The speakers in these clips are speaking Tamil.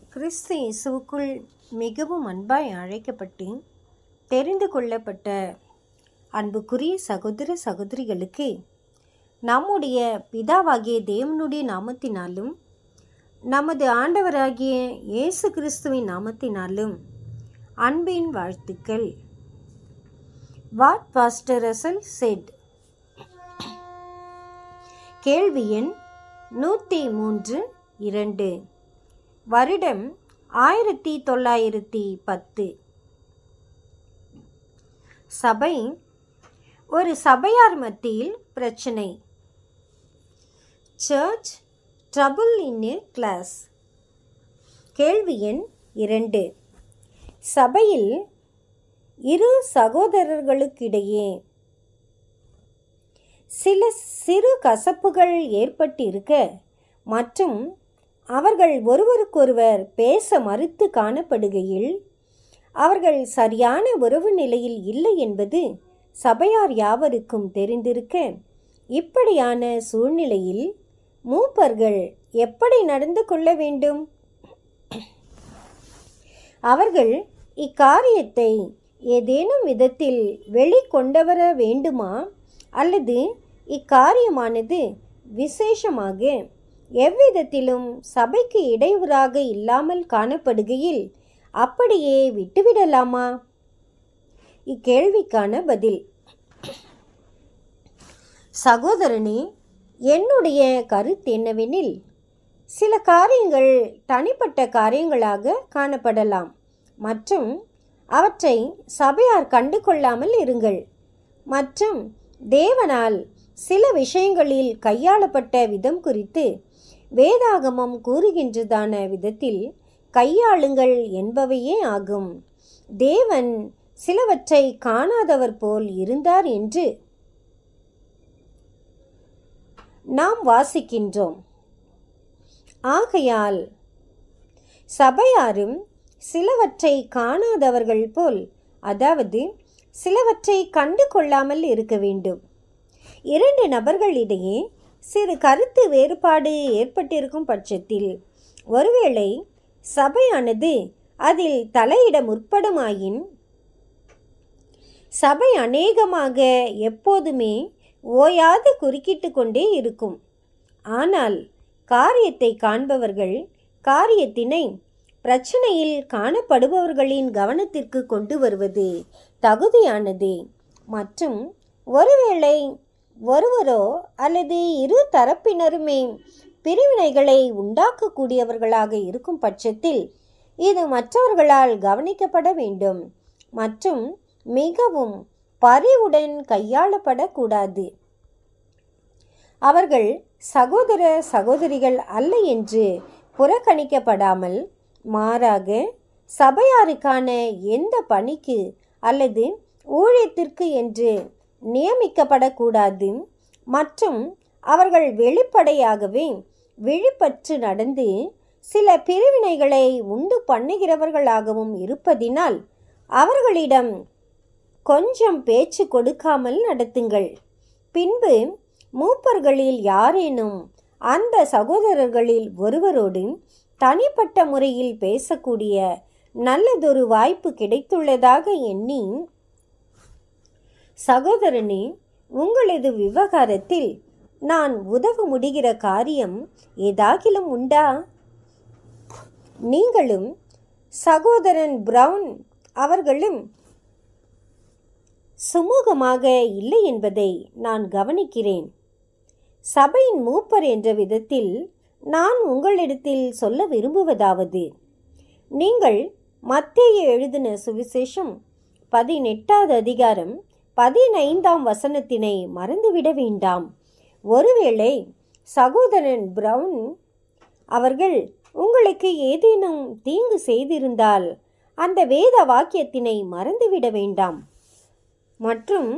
கிறிஸ்து இயேசுவுக்குள் மிகவும் அன்பாய் அழைக்கப்பட்டு தெரிந்து கொள்ளப்பட்ட அன்புக்குரிய சகோதர சகோதரிகளுக்கு நம்முடைய பிதாவாகிய தேவனுடைய நாமத்தினாலும் நமது ஆண்டவராகிய இயேசு கிறிஸ்துவின் நாமத்தினாலும் அன்பின் வாழ்த்துக்கள் வாட் பாஸ்டர் ரசல் செட் கேள்வி எண் நூற்றி மூன்று இரண்டு வருடம் ஆயிரத்தி தொள்ளாயிரத்தி பத்து சபை ஒரு சபையார் மத்தியில் பிரச்சனை church trouble in A class கேள்வி எண் இரண்டு சபையில் இரு சகோதரர்களுக்கிடையே சில சிறு கசப்புகள் ஏற்பட்டிருக்க மற்றும் அவர்கள் ஒருவருக்கொருவர் பேச மறுத்து காணப்படுகையில் அவர்கள் சரியான உறவு நிலையில் இல்லை என்பது சபையார் யாவருக்கும் தெரிந்திருக்க இப்படியான சூழ்நிலையில் மூப்பர்கள் எப்படி நடந்து கொள்ள வேண்டும் அவர்கள் இக்காரியத்தை ஏதேனும் விதத்தில் வெளிக்கொண்டவர வேண்டுமா அல்லது இக்காரியமானது விசேஷமாக எவ்விதத்திலும் சபைக்கு இடையூறாக இல்லாமல் காணப்படுகையில் அப்படியே விட்டுவிடலாமா இக்கேள்விக்கான பதில் சகோதரனே என்னுடைய கருத்து என்னவெனில் சில காரியங்கள் தனிப்பட்ட காரியங்களாக காணப்படலாம் மற்றும் அவற்றை சபையார் கண்டு கொள்ளாமல் இருங்கள் மற்றும் தேவனால் சில விஷயங்களில் கையாளப்பட்ட விதம் குறித்து வேதாகமம் கூறுகின்றதான விதத்தில் கையாளுங்கள் என்பவையே ஆகும் தேவன் சிலவற்றை காணாதவர் போல் இருந்தார் என்று நாம் வாசிக்கின்றோம் ஆகையால் சபையாரும் சிலவற்றை காணாதவர்கள் போல் அதாவது சிலவற்றை கண்டு கொள்ளாமல் இருக்க வேண்டும் இரண்டு நபர்களிடையே சிறு கருத்து வேறுபாடு ஏற்பட்டிருக்கும் பட்சத்தில் ஒருவேளை சபையானது அதில் தலையிட முற்படுமாயின் சபை அநேகமாக எப்போதுமே ஓயாது குறுக்கிட்டு கொண்டே இருக்கும் ஆனால் காரியத்தை காண்பவர்கள் காரியத்தினை பிரச்சனையில் காணப்படுபவர்களின் கவனத்திற்கு கொண்டு வருவது தகுதியானது மற்றும் ஒருவேளை ஒருவரோ அல்லது இரு தரப்பினருமே பிரிவினைகளை உண்டாக்கக்கூடியவர்களாக இருக்கும் பட்சத்தில் இது மற்றவர்களால் கவனிக்கப்பட வேண்டும் மற்றும் மிகவும் பரிவுடன் கையாளப்படக்கூடாது அவர்கள் சகோதர சகோதரிகள் அல்ல என்று புறக்கணிக்கப்படாமல் மாறாக சபையாருக்கான எந்த பணிக்கு அல்லது ஊழியத்திற்கு என்று நியமிக்கப்படக்கூடாது மற்றும் அவர்கள் வெளிப்படையாகவே விழிப்பற்று நடந்து சில பிரிவினைகளை உண்டு பண்ணுகிறவர்களாகவும் இருப்பதினால் அவர்களிடம் கொஞ்சம் பேச்சு கொடுக்காமல் நடத்துங்கள் பின்பு மூப்பர்களில் யாரேனும் அந்த சகோதரர்களில் ஒருவரோடு தனிப்பட்ட முறையில் பேசக்கூடிய நல்லதொரு வாய்ப்பு கிடைத்துள்ளதாக எண்ணி சகோதரனே உங்களது விவகாரத்தில் நான் உதவ முடிகிற காரியம் ஏதாகிலும் உண்டா நீங்களும் சகோதரன் பிரவுன் அவர்களும் சுமூகமாக இல்லை என்பதை நான் கவனிக்கிறேன் சபையின் மூப்பர் என்ற விதத்தில் நான் உங்களிடத்தில் சொல்ல விரும்புவதாவது நீங்கள் மத்திய எழுதின சுவிசேஷம் பதினெட்டாவது அதிகாரம் பதினைந்தாம் வசனத்தினை மறந்துவிட வேண்டாம் ஒருவேளை சகோதரன் பிரவுன் அவர்கள் உங்களுக்கு ஏதேனும் தீங்கு செய்திருந்தால் அந்த வேத வாக்கியத்தினை மறந்துவிட வேண்டாம் மற்றும்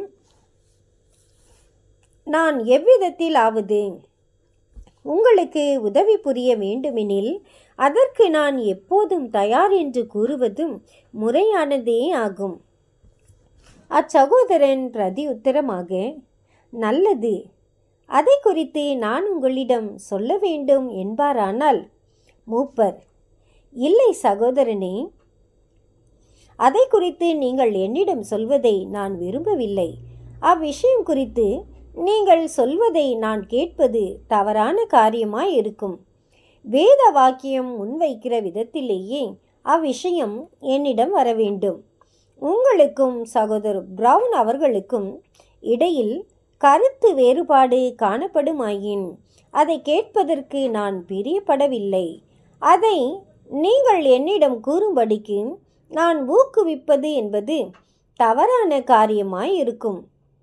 நான் எவ்விதத்தில் ஆவது உங்களுக்கு உதவி புரிய வேண்டுமெனில் அதற்கு நான் எப்போதும் தயார் என்று கூறுவதும் முறையானதே ஆகும் அச்சகோதரன் பிரதி உத்தரமாக நல்லது அதை குறித்து நான் உங்களிடம் சொல்ல வேண்டும் என்பாரானால் மூப்பர் இல்லை சகோதரனே அதை குறித்து நீங்கள் என்னிடம் சொல்வதை நான் விரும்பவில்லை அவ்விஷயம் குறித்து நீங்கள் சொல்வதை நான் கேட்பது தவறான காரியமாய் இருக்கும் வேத வாக்கியம் முன்வைக்கிற விதத்திலேயே அவ்விஷயம் என்னிடம் வர வேண்டும் உங்களுக்கும் சகோதரர் பிரவுன் அவர்களுக்கும் இடையில் கருத்து வேறுபாடு காணப்படுமாயின் அதை கேட்பதற்கு நான் பிரியப்படவில்லை அதை நீங்கள் என்னிடம் கூறும்படிக்கு நான் ஊக்குவிப்பது என்பது தவறான காரியமாய் இருக்கும்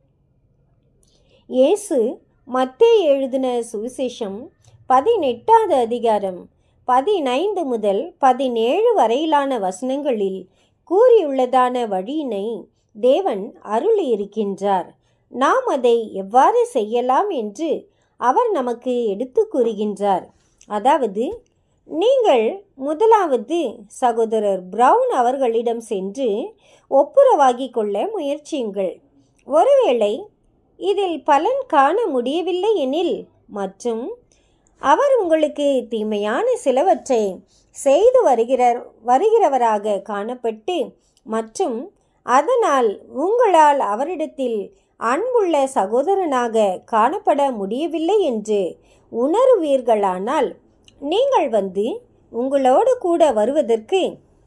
இயேசு மத்தே எழுதின சுவிசேஷம் பதினெட்டாவது அதிகாரம் பதினைந்து முதல் பதினேழு வரையிலான வசனங்களில் கூறியுள்ளதான வழியினை தேவன் அருளியிருக்கின்றார் நாம் அதை எவ்வாறு செய்யலாம் என்று அவர் நமக்கு எடுத்து கூறுகின்றார் அதாவது நீங்கள் முதலாவது சகோதரர் பிரவுன் அவர்களிடம் சென்று ஒப்புரவாகிக் கொள்ள முயற்சியுங்கள் ஒருவேளை இதில் பலன் காண முடியவில்லை எனில் மற்றும் அவர் உங்களுக்கு தீமையான சிலவற்றை செய்து வருகிறார் வருகிறவராக காணப்பட்டு மற்றும் அதனால் உங்களால் அவரிடத்தில் அன்புள்ள சகோதரனாக காணப்பட முடியவில்லை என்று உணருவீர்களானால் நீங்கள் வந்து உங்களோடு கூட வருவதற்கு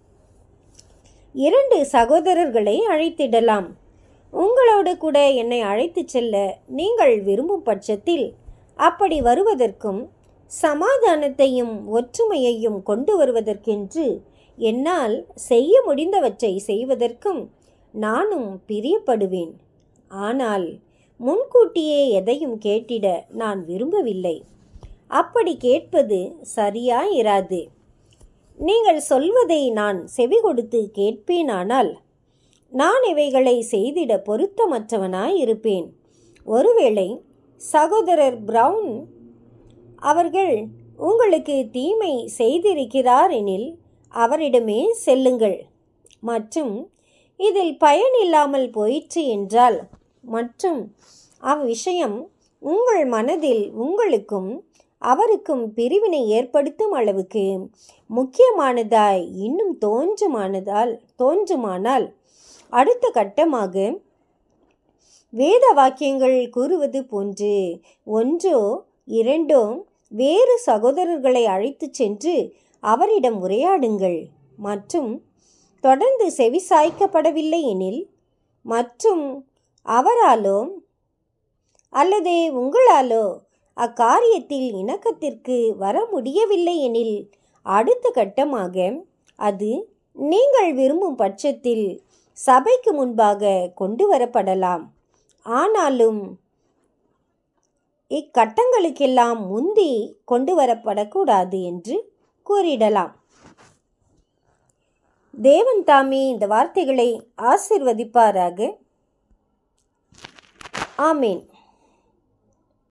இரண்டு சகோதரர்களை அழைத்திடலாம் உங்களோடு கூட என்னை அழைத்துச் செல்ல நீங்கள் விரும்பும் பட்சத்தில் அப்படி வருவதற்கும் சமாதானத்தையும் ஒற்றுமையையும் கொண்டு வருவதற்கென்று என்னால் செய்ய முடிந்தவற்றை செய்வதற்கும் நானும் பிரியப்படுவேன் ஆனால் முன்கூட்டியே எதையும் கேட்டிட நான் விரும்பவில்லை அப்படி கேட்பது சரியாயிராது நீங்கள் சொல்வதை நான் செவி கொடுத்து கேட்பேனானால் நான் இவைகளை செய்திட பொருத்தமற்றவனாய் இருப்பேன் ஒருவேளை சகோதரர் பிரவுன் அவர்கள் உங்களுக்கு தீமை செய்திருக்கிறார் எனில் அவரிடமே செல்லுங்கள் மற்றும் இதில் பயன் இல்லாமல் போயிற்று என்றால் மற்றும் அவ்விஷயம் உங்கள் மனதில் உங்களுக்கும் அவருக்கும் பிரிவினை ஏற்படுத்தும் அளவுக்கு முக்கியமானதாய் இன்னும் தோன்றுமானதால் தோன்றுமானால் அடுத்த கட்டமாக வேத வாக்கியங்கள் கூறுவது போன்று ஒன்றோ இரண்டோ வேறு சகோதரர்களை அழைத்துச் சென்று அவரிடம் உரையாடுங்கள் மற்றும் தொடர்ந்து செவிசாய்க்கப்படவில்லை எனில் மற்றும் அவராலோ அல்லது உங்களாலோ அக்காரியத்தில் இணக்கத்திற்கு வர முடியவில்லை எனில் அடுத்த கட்டமாக அது நீங்கள் விரும்பும் பட்சத்தில் சபைக்கு முன்பாக கொண்டு வரப்படலாம் ஆனாலும் இக்கட்டங்களுக்கெல்லாம் முந்தி கொண்டு வரப்படக்கூடாது என்று கூறிடலாம் தேவன் தாமே இந்த வார்த்தைகளை ஆசிர்வதிப்பாராக ஆமேன்